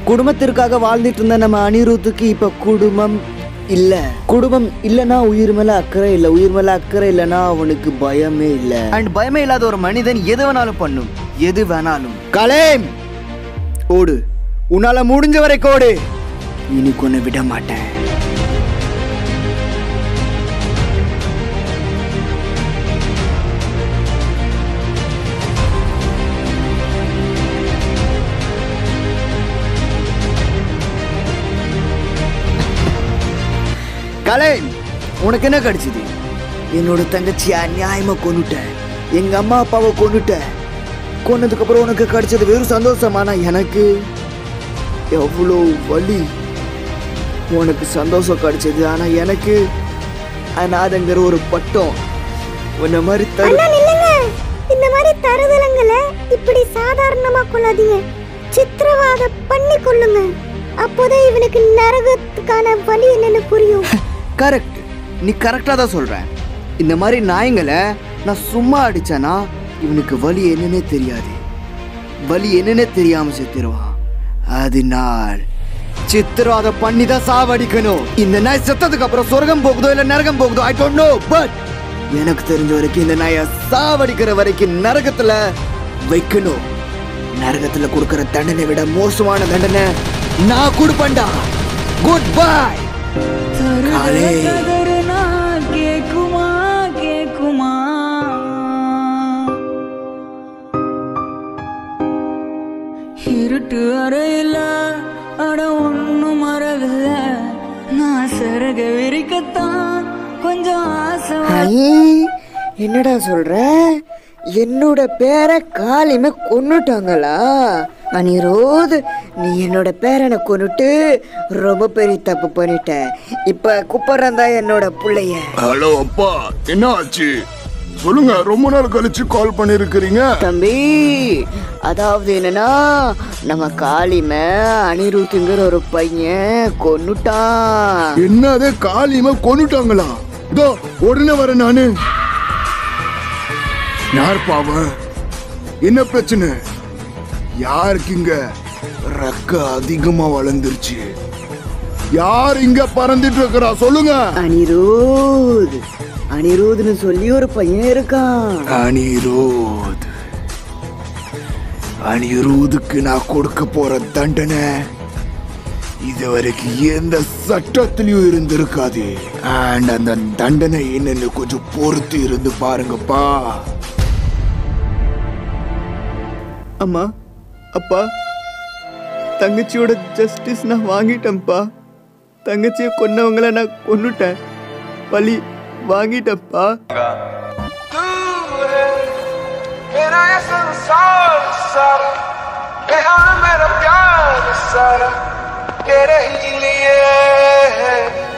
குடும்பத்திற்காக வாழ்ந்துட்டு இருந்த நம்ம அனிருத்துக்கு இப்ப குடும்பம் இல்ல குடும்பம் இல்லனா உயிர் மேல அக்கறை இல்ல உயிர் மேல அக்கறை இல்லனா அவனுக்கு பயமே இல்ல அண்ட் பயமே இல்லாத ஒரு மனிதன் எது வேணாலும் பண்ணும் எது வேணாலும் கலேம் ஓடு உன்னால முடிஞ்ச வரைக்கும் ஓடு இனி கொண்டு விட மாட்டேன் கலை உனக்கு என்ன கிடைச்சது என்னோட தங்கச்சி அநியாயமா கொன்னுட்டேன் எங்க அம்மா அப்பாவை கொன்னுட்டேன் கொன்னதுக்கு அப்புறம் உனக்கு கிடைச்சது வெறும் சந்தோஷமானா எனக்கு எவ்வளோ வலி உனக்கு சந்தோஷம் கிடைச்சது ஆனா எனக்கு அநாதங்கிற ஒரு பட்டம் உன்ன மாதிரி தரு அண்ணா நில்லுங்க இந்த மாதிரி தருதலங்களை இப்படி சாதாரணமா கொள்ளாதீங்க சித்திரவாத பண்ணி கொள்ளுங்க அப்போதான் இவனுக்கு நரகத்துக்கான வழி என்னன்னு புரியும் கரெக்ட் நீ கரெக்டாக தான் சொல்ற இந்த மாதிரி நாய்ங்களை நான் சும்மா அடிச்சேனா இவனுக்கு வலி என்னன்னே தெரியாது வலி என்னன்னே தெரியாம செத்துருவான் அதனால் சித்திரவாத பண்ணி தான் சாவடிக்கணும் இந்த நாய் செத்ததுக்கு அப்புறம் சொர்க்கம் போகுதோ இல்ல நரகம் போகுதோ ஐ டோன்ட் நோ பட் எனக்கு தெரிஞ்ச வரைக்கும் இந்த நாயை சாவடிக்கிற வரைக்கும் நரகத்துல வைக்கணும் நரகத்துல கொடுக்கிற தண்டனை விட மோசமான தண்டனை நான் கொடுப்பேன்டா குட் பை காலே கதறுனா கேக்குமா கேக்குமா இருட்டு அறையில அட ஒண்ணும் மறவில்ல நான் சிறக விரிக்கத்தான் கொஞ்சம் ஆசை ஐ, என்னடா சொல்ற என்னோட பேரை காலிமே கொன்னுட்டாங்களா அனிரோத் நீ என்னோட பேரனை கொன்னுட்டு ரொம்ப பெரிய தப்பு பண்ணிட்ட இப்ப குப்பறந்தா என்னோட புள்ளைய ஹலோ அப்பா என்ன ஆச்சு சொல்லுங்க ரொம்ப நாள் கழிச்சு கால் பண்ணிருக்கிறீங்க தம்பி அதாவது என்னன்னா நம்ம காளிம அனிருத்துங்கிற ஒரு பையன் கொன்னுட்டான் என்னது காலியமா கொன்னுட்டாங்களா இதோ உடனே வரேன் நானு யார் பாவன் என்ன பிரச்சனை யாருக்கு இங்க ரெக்க அதிகமா வளர்ந்துருச்சு யார் இங்க பறந்துட்டு இருக்கிறா சொல்லுங்க அனிருத் அனிருத்னு சொல்லி ஒரு பையன் இருக்கான் அனிரோத் அனிரோதுக்கு நான் கொடுக்க போற தண்டனை இதுவரைக்கும் எந்த சட்டத்திலயும் இருந்திருக்காது அண்ட் அந்த தண்டனை என்னன்னு கொஞ்சம் பொறுத்து இருந்து பாருங்கப்பா அம்மா அப்பா தங்கச்சியோட ஜஸ்டிஸ் நான் வாங்கிட்டேன்ப்பா தங்கச்சியை கொன்னவங்கள நான் கொன்னுட்டேன் பழி வாங்கிட்டேன்ப்பா मेरा ये संसार सारा यहाँ मेरा प्यार सारा तेरे ही लिए है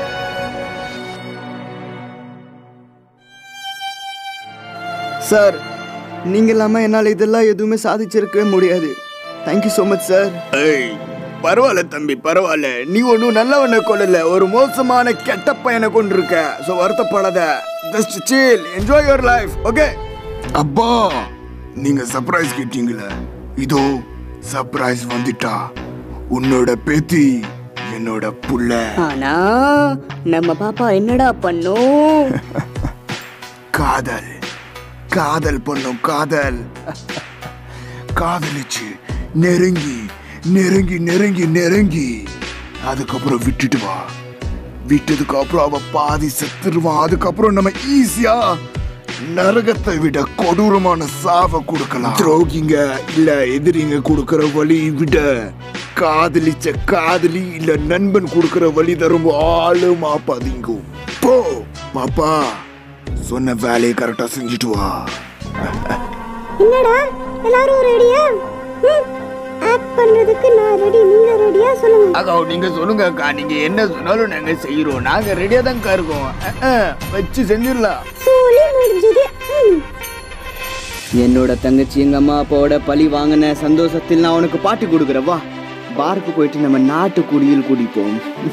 சார் நீங்க இல்லாம என்னால் இதெல்லாம் எதுவுமே சாதிச்சிருக்கவே முடியாது தேங்க்யூ ஸோ மச் சார் ஏய் பரவாயில்ல தம்பி பரவாயில்ல நீ ஒன்றும் நல்லவனை கொள்ளல ஒரு மோசமான கெட்ட பையனை கொண்டிருக்க ஸோ வருத்தப்படாத just chill enjoy your life okay அப்பா நீங்க சர்ப்ரைஸ் கேட்டீங்களே இதோ சர்ப்ரைஸ் வந்துட்டா உன்னோட பேத்தி என்னோட புள்ள ஆனா நம்ம பாப்பா என்னடா பண்ணும் காதல் காதல் பண்ணும் காதல் காதலிச்சு நெருங்கி நெருங்கி நெருங்கி நெருங்கி அதுக்கப்புறம் விட்டுட்டு வா விட்டதுக்கு அப்புறம் அவ பாதி செத்துருவான் அதுக்கப்புறம் நம்ம ஈஸியா நரகத்தை விட கொடூரமான சாவை கொடுக்கலாம் துரோகிங்க இல்ல எதிரிங்க கொடுக்கிற வழி விட காதலிச்ச காதலி இல்ல நண்பன் கொடுக்கிற வழி தரும் ஆளுமா பதிங்கும் போ பாப்பா சொன்ன வேலையை கரெக்டா செஞ்சுட்டு வா என்னடா எல்லாரும் ரெடியா ஆக்ட் பண்றதுக்கு நான் ரெடி நீங்க ரெடியா சொல்லுங்க அக்கா நீங்க சொல்லுங்க அக்கா நீங்க என்ன சொன்னாலும் நாங்க செய்யறோம் நாங்க ரெடியா தான் இருக்கோம் அஹ், அஹ், வச்சு செஞ்சிடலாம் சோலி முடிஞ்சது ம். என்னோட தங்கச்சி எங்க அம்மா அப்பாவோட பழி வாங்கின சந்தோஷத்தில் நான் உனக்கு பாட்டு கொடுக்குறேன் வா பார்க்கு போயிட்டு நம்ம நாட்டு குடியில் குடிப்போம்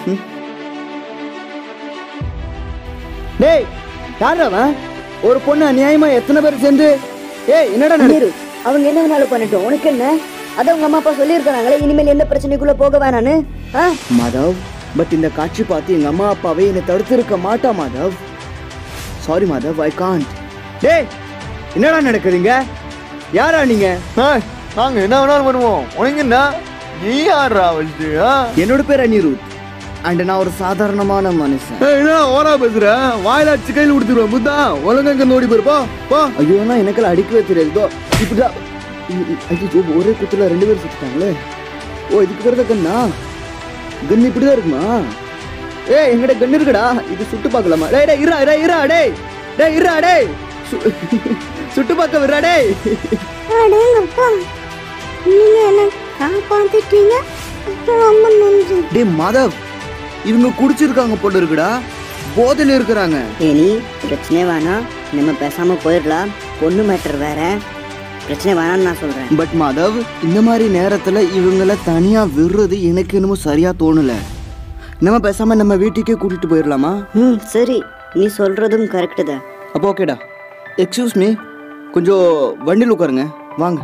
டேய் யார் அவன் ஒரு பொண்ணு அநியாயமா எத்தனை பேர் சேர்ந்து ஏய் என்னடா நடக்குது அவங்க என்ன வேணாலும் பண்ணட்டும் உனக்கு என்ன அதான் உங்க அம்மா அப்பா சொல்லியிருக்காங்களே இனிமேல் எந்த பிரச்சனைக்குள்ள போக வேணான்னு ஆ மாதவ் பட் இந்த காட்சி பார்த்து எங்க அம்மா அப்பாவே என்னை தடுத்திருக்க மாட்டா Madhav sorry Madhav I can't டேய் என்னடா நடக்குதுங்க யாரா நீங்க நாங்க என்ன வேணாலும் பண்ணுவோம் உனக்கு என்ன நீ யாரா வந்து என்னோட பேர் அனிருத் அண்ட் நான் ஒரு சாதாரணமான மனுஷன் என்ன ஓரா பேசுற வாயில அடிச்சு கையில் கொடுத்துருவேன் புத்தா உலகங்க நோடி போயிருப்பா பா ஐயோ நான் எனக்கெல்லாம் அடிக்கவே தெரியாது இதோ இப்படிதான் இ- இ- ஐயோ ஒரே குத்துல ரெண்டு பேரும் சுத்திட்டாங்களே ஓ இதுக்கு பேர் தான் கண்ணா கன் இப்படிதான் இருக்குமா ஏய் எங்கிட்ட கன் இருக்குடா இது சுட்டு பார்க்கலாமா டேய் டேய் இரா இரா இரா டேய் டேய் இரா டேய் சு- சுட்டு பார்க்க விடுறா டேய் அடேங்கப்பா நீங்க என்ன காப்பாத்திட்டீங்க ரொம்ப நன்றி டேய் மாதவ் இவங்க குடிச்சிருக்காங்க போல இருக்குடா போதையில இருக்கிறாங்க ஏனி பிரச்சனை வேணாம் நம்ம பேசாம போயிடலாம் பொண்ணு மேட்டர் வேற பிரச்சனை வேணாம்னு நான் சொல்றேன் பட் மாதவ் இந்த மாதிரி நேரத்துல இவங்கள தனியா விடுறது எனக்கு என்னமோ சரியா தோணல நம்ம பேசாம நம்ம வீட்டுக்கே கூட்டிட்டு போயிடலாமா ம் சரி நீ சொல்றதும் கரெக்டு தான் அப்போ ஓகேடா எக்ஸ்கியூஸ் மீ கொஞ்சம் வண்டியில் உட்காருங்க வாங்க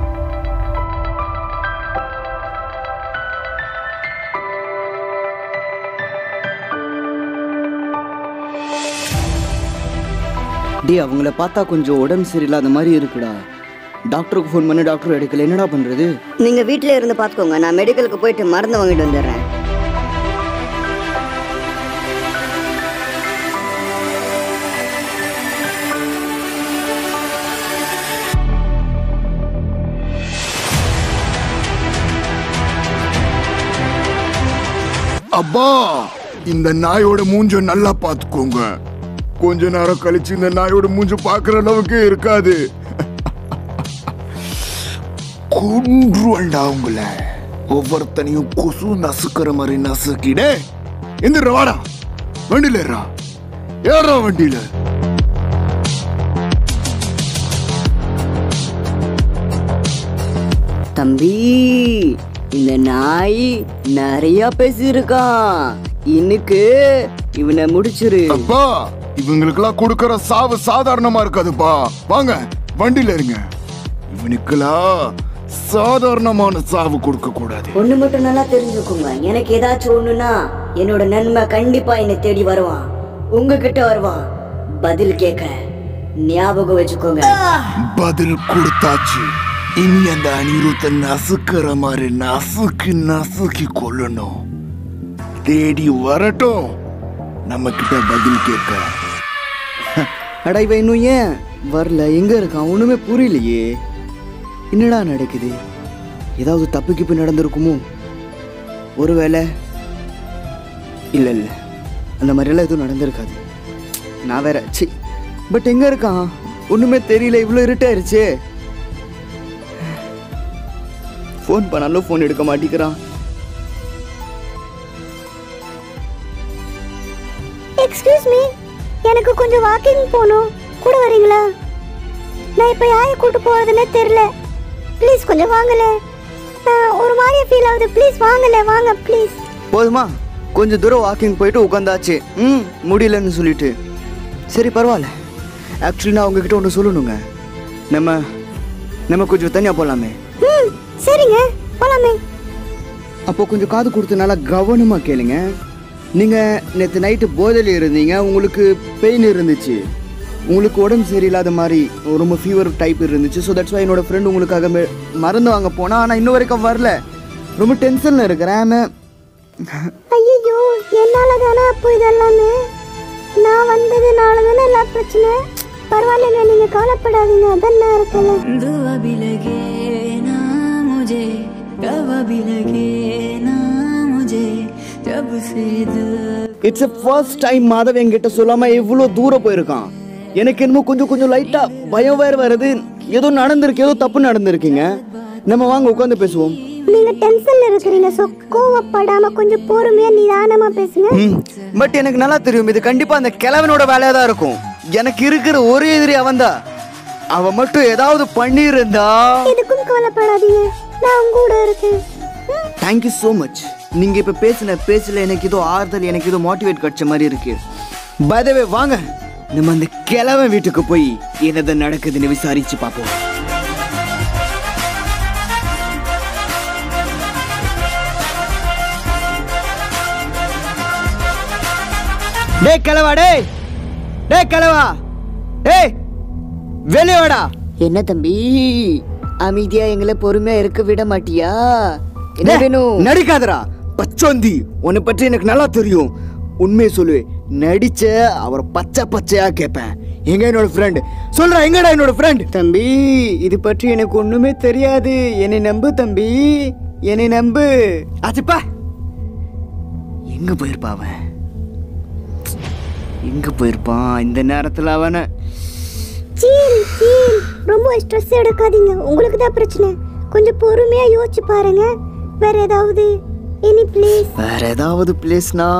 டே அவங்கள பார்த்தா கொஞ்சம் உடம்பு சரியில்லாத மாதிரி இருக்குடா டாக்டருக்கு ஃபோன் பண்ணி டாக்டர் எடுக்கல என்னடா பண்றது நீங்க வீட்ல இருந்து பாத்துக்கோங்க நான் மெடிக்கலுக்கு போயிட்டு மருந்து வாங்கிட்டு வந்துடுறேன் அப்பா இந்த நாயோட மூஞ்ச நல்லா பாத்துக்கோங்க கொஞ்ச நேரம் கழிச்சு இந்த நாயோட மூஞ்ச பாக்குற அளவுக்கு இருக்காது கொன்றுவண்டா உங்கள ஒவ்வொருத்தனையும் கொசு நசுக்கிற மாதிரி நசுக்கிடே எந்திர வாடா வண்டியில ஏறா ஏறா வண்டியில தம்பி இந்த நாய் நிறைய பேசியிருக்கான் இன்னைக்கு இவனை முடிச்சிரு அப்பா இவங்களுக்கெல்லாம் கொடுக்கற சாவு சாதாரணமா இருக்காதுப்பா வாங்க வண்டியில இருங்க இவனுக்கெல்லாம் சாதாரணமான சாவு கொடுக்க கூடாது ஒண்ணு மட்டும் நல்லா தெரிஞ்சுக்கோங்க எனக்கு ஏதாச்சும் ஒண்ணுனா என்னோட நன்மை கண்டிப்பா என்னை தேடி வருவான் உங்ககிட்ட வருவான் பதில் கேட்க ஞாபகம் வச்சுக்கோங்க பதில் கொடுத்தாச்சு இனி அந்த அனிருத்த நசுக்கிற மாதிரி நசுக்கி நசுக்கி கொல்லணும் தேடி வரட்டும் நம்ம கிட்ட பதில் கேட்க அடா இவன் இன்னும் ஏன் வரல எங்க இருக்கான் ஒண்ணுமே புரியலையே என்னடா நடக்குது ஏதாவது தப்பு கிப்பு நடந்திருக்குமோ ஒருவேளை இல்ல இல்ல அந்த மாதிரியெல்லாம் எதுவும் நடந்திருக்காது நான் வேற சி பட் எங்க இருக்கான் ஒண்ணுமே தெரியல இவ்வளோ இருட்டாயிருச்சு ஃபோன் பண்ணாலும் ஃபோன் எடுக்க மாட்டேங்கிறான் எக்ஸ்கியூஸ் மீ எனக்கு கொஞ்சம் வாக்கிங் போகணும் கூட வரீங்களா நான் இப்போ யாரை கூட்டு போறதுன்னே தெரியல ப்ளீஸ் கொஞ்சம் வாங்கல நான் ஒரு மாதிரியா ஃபீல் ஆகுது ப்ளீஸ் வாங்கல வாங்க ப்ளீஸ் போதுமா கொஞ்சம் தூரம் வாக்கிங் போயிட்டு உட்காந்தாச்சு ம் முடியலன்னு சொல்லிட்டு சரி பரவாயில்ல ஆக்சுவலி நான் உங்ககிட்ட ஒன்று சொல்லணுங்க நம்ம நம்ம கொஞ்சம் தனியாக போகலாமே ம் சரிங்க போலாமே அப்போ கொஞ்சம் காது கொடுத்து நல்லா கவனமாக கேளுங்க நீங்கள் நேற்று நைட்டு போதையில் இருந்தீங்க உங்களுக்கு பெயின் இருந்துச்சு உங்களுக்கு உடம்பு சரியில்லாத மாதிரி ரொம்ப ஃபீவர் டைப் இருந்துச்சு ஸோ தட்ஸ் வை என்னோட ஃப்ரெண்ட் உங்களுக்காக மெ- மருந்து வாங்க போனால் ஆனால் இன்ன வரைக்கும் வரல ரொம்ப டென்ஷனில் இருக்கிறேன் ஐயோ என்னால தானே அப்போ இதெல்லாமே நான் வந்ததுனால தானே எல்லா பிரச்சனை பரவாயில்லைங்க நீங்க கவலைப்படாதீங்க அதான் நான் இருக்கல दुआ भी लगे ना मुझे दवा भी लगे ना मुझे जब से दिल it's a first time Madhav என்கிட்ட சொல்லாம இவ்வளோ தூரம் போயிருக்கான் எனக்கு என்னமோ கொஞ்சம் கொஞ்சம் லைட்டா பயம் வேற வருது ஏதோ நடந்திருக்கு ஏதோ தப்பு நடந்திருக்குங்க நம்ம வாங்க உட்காந்து பேசுவோம் நீங்க டென்ஷன்ல இருக்கிறீங்க சோ கோவப்படாம கொஞ்சம் பொறுமையா நிதானமா பேசுங்க பட் எனக்கு நல்லா தெரியும் இது கண்டிப்பா அந்த கிழவனோட வேலையா தான் இருக்கும் எனக்கு இருக்கிற ஒரே எதிரி அவன்தான் அவன் மட்டும் ஏதாவது பண்ணியிருந்தா எதுக்கும் கவலைப்படாதீங்க நான் உங்க கூட இருக்கேன் ம், தேங்க்யூ ஸோ மச் நீங்க இப்ப பேசின பேசல எனக்கு ஏதோ ஆறுதல் எனக்கு ஏதோ மோட்டிவேட் கிடைச்ச மாதிரி இருக்கு பதவே வாங்க நம்ம அந்த கிழவன் வீட்டுக்கு போய் என்னது நடக்குதுன்னு விசாரிச்சு பார்ப்போம் டேய் கிளவா டேய் டேய் கிளவா டேய் வெளியே வாடா என்ன தம்பி அமைதியா எங்களை பொறுமையா இருக்க விட மாட்டியா என்ன டேய், வேணும் நடிக்காதடா பச்சோந்தி உன்னை பற்றி எனக்கு நல்லா தெரியும் உண்மையை சொல்லு நடிச்ச அவரை பச்சை பச்சையா கேட்பேன் எங்க என்னோட ஃப்ரெண்ட் சொல்றா எங்கடா என்னோட ஃப்ரெண்ட் தம்பி இது பற்றி எனக்கு ஒண்ணுமே தெரியாது என்னை நம்பு தம்பி என்னை நம்பு ஆச்சுப்பா எங்க போயிருப்பா அவன் எங்க போயிருப்பான் இந்த நேரத்துல அவனை சீல் சீல் ரொம்ப ஸ்ட்ரெஸ் எடுக்காதீங்க உங்களுக்கு தான் பிரச்சனை கொஞ்சம் பொறுமையா யோசிச்சு பாருங்க வேற ஏதாவது எனி பிளேஸ் வேற ஏதாவது பிளேஸ்னா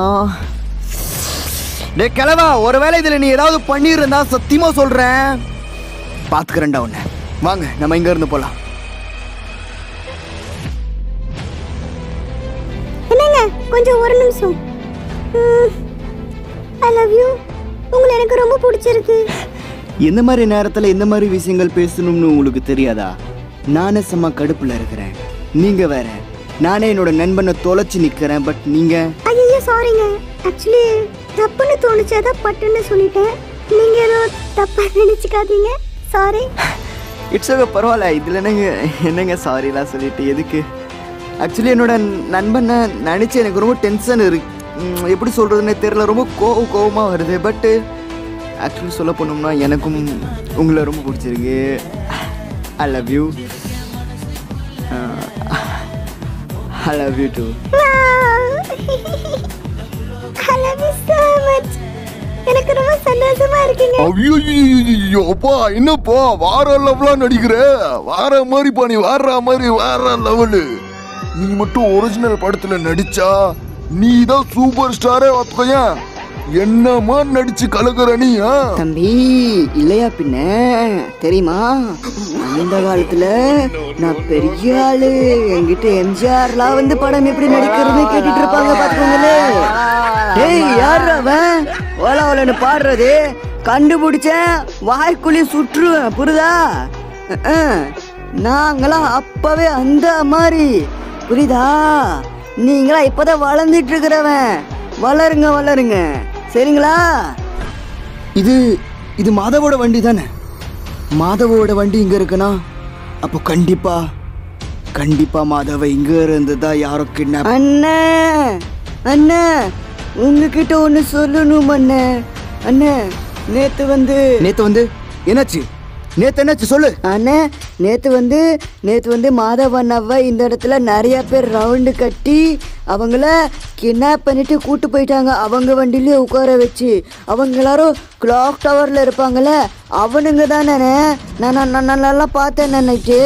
டேய் கிளவா ஒருவேளை இதுல நீ ஏதாவது பண்ணியிருந்தா சத்தியமா சொல்றேன் பாத்துக்கிறேன்டா உன்னை வாங்க நம்ம இங்க இருந்து போலாம் என்னங்க கொஞ்சம் ஒரு நிமிஷம் ஐ லவ் யூ உங்களை எனக்கு ரொம்ப பிடிச்சிருக்கு எந்த மாதிரி நேரத்துல எந்த மாதிரி விஷயங்கள் பேசணும்னு உங்களுக்கு தெரியாதா நானே செம்ம கடுப்புல இருக்கிறேன் நீங்க வேற நானே என்னோட நண்பனை தொலைச்சு நிக்கிறேன் பட் நீங்க ஐயோ சாரிங்க ஆக்சுவலி தப்புன்னு தோணுச்சு அதான் பட்டுன்னு சொல்லிட்டேன் நீங்க ஏதோ தப்பா நினைச்சுக்காதீங்க சாரி இட்ஸ் ஓகே பரவாயில்ல இதில் என்னங்க என்னங்க சாரிலாம் சொல்லிட்டு எதுக்கு ஆக்சுவலி என்னோட நண்பனை நினச்சி எனக்கு ரொம்ப டென்ஷன் இருக்கு ம், எப்படி சொல்கிறதுனே தெரில ரொம்ப கோவ கோவமாக வருது பட்டு ஆக்சுவலி சொல்ல போனோம்னா எனக்கும் உங்களை ரொம்ப பிடிச்சிருக்கு I love you I love you too I love you so much எனக்கு ரொம்ப சந்தோஷமா இருக்கீங்க ஐயோ அப்பா என்னப்பா வார லெவலாம் நடிக்கிற வார மாதிரிப்பா நீ வார மாதிரி வார லெவலு நீ மட்டும் ஒரிஜினல் படத்துல நடிச்சா நீ தான் சூப்பர் ஸ்டாரே பார்த்துக்கோயேன் என்னமா நடிச்சு கலக்குற நீ ஆ? தம்பி இல்லையா பின்ன தெரியுமா அந்த காலத்துல நான் பெரிய ஆளு என்கிட்ட எம்ஜிஆர்லாம் வந்து படம் எப்படி நடிக்கிறது கேட்டுட்டு இருப்பாங்க பாத்துக்கோங்களே டேய் யார் அவன் ஓலா ஓலன்னு பாடுறது கண்டுபிடிச்சேன் வாய்க்குள்ளே சுற்றுவேன் புரியுதா அஹ், நாங்களாம் அப்பவே அந்த மாதிரி புரியுதா நீங்களா இப்பதான் வளர்ந்துட்டு இருக்கிறவன் வளருங்க வளருங்க சரிங்களா இது இது மாதவோட வண்டி தானே மாதவோட வண்டி இங்க இருக்குன்னா அப்போ கண்டிப்பா கண்டிப்பா மாதவ இங்க இருந்து தான் யாரோ கிட்னாப் அண்ணே அண்ணே உங்ககிட்ட ஒண்ணு சொல்லணும் அண்ணே அண்ணே நேத்து வந்து நேத்து வந்து என்னாச்சு நேத்து என்னாச்சு சொல்லு அண்ணே நேத்து வந்து நேத்து வந்து மாதவன் அவ்வா இந்த இடத்துல நிறைய பேர் ரவுண்டு கட்டி அவங்கள கிட்னாப் பண்ணிட்டு கூட்டு போயிட்டாங்க அவங்க வண்டியிலே உட்கார வச்சு அவங்க எல்லாரும் கிளாக் டவர்ல இருப்பாங்கல்ல அவனுங்க தானே நான் நான் நான் நல்லா பார்த்தேன் நினைச்சு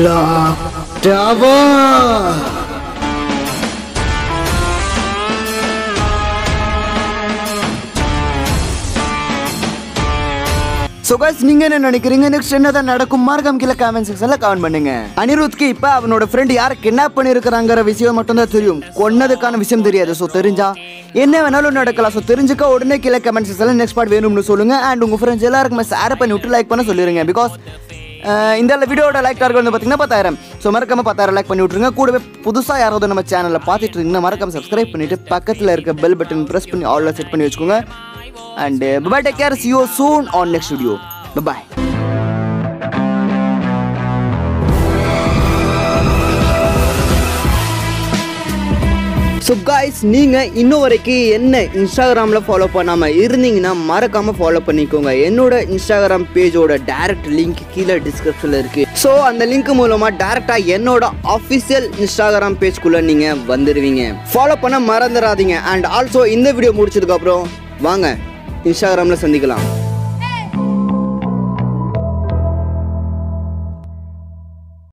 ஸோ guys நீங்க என்ன நினைக்கிறீங்க நெக்ஸ்ட் என்னதான் நடக்கும் மார்க்கம் கீழே கமெண்ட் செக்ஷன்ல கமெண்ட் பண்ணுங்க அனிருத்க்கு இப்ப அவனோட ஃப்ரெண்ட் யார் கிட்னாப் பண்ணிருக்கிறாங்கிற விஷயம் மட்டும் தான் தெரியும் கொன்னதுக்கான விஷயம் தெரியாது ஸோ தெரிஞ்சா என்ன வேணாலும் நடக்கலாம் ஸோ தெரிஞ்சுக்க உடனே கீழே கமெண்ட் செக்ஷன்ல நெக்ஸ்ட் பார்ட் வேணும்னு சொல்லுங்க அண்ட் உங்க ஃப்ரெண்ட்ஸ் எல்லாருக்குமே ஷேர் பண்ணி விட்டு லைக் பண்ண சொல்லிருங்க பிகாஸ் இந்த வீடியோட லைக் டார்கெட் வந்து பார்த்தீங்கன்னா பத்தாயிரம் ஸோ மறக்காம பத்தாயிரம் லைக் பண்ணி விட்ருங்க கூடவே புதுசாக யாராவது நம்ம சேனலில் பார்த்துட்டு இருந்தீங்கன்னா மறக்காம சப்ஸ்கிரைப் பண்ணிட்டு பக்கத்தில் இருக்க பெல் பட்டன் ப்ரெஸ் பண்ணி ஆல்ல செட் பண்ணி வச்சுக்கோங்க and bye take care see you soon on next video bye so guys நீங்கள் இன்னும் வரைக்கும் என்ன இன்ஸ்டாகிராமில் ஃபாலோ பண்ணாமல் இருந்தீங்கன்னா மறக்காமல் ஃபாலோ பண்ணிக்கோங்க என்னோட இன்ஸ்டாகிராம் பேஜோட டைரக்ட் லிங்க் கீழே டிஸ்கிரிப்ஷனில் இருக்குது ஸோ அந்த லிங்க் மூலமாக டேரெக்டாக என்னோட அஃபிஷியல் இன்ஸ்டாகிராம் பேஜ்குள்ளே நீங்கள் வந்துடுவீங்க ஃபாலோ பண்ண மறந்துடாதீங்க அண்ட் ஆல்சோ இந்த வீடியோ முடிச்சதுக்கப்புறம் வாங்க இன்ஸ்டாகிராமில் சந்திக்கலாம்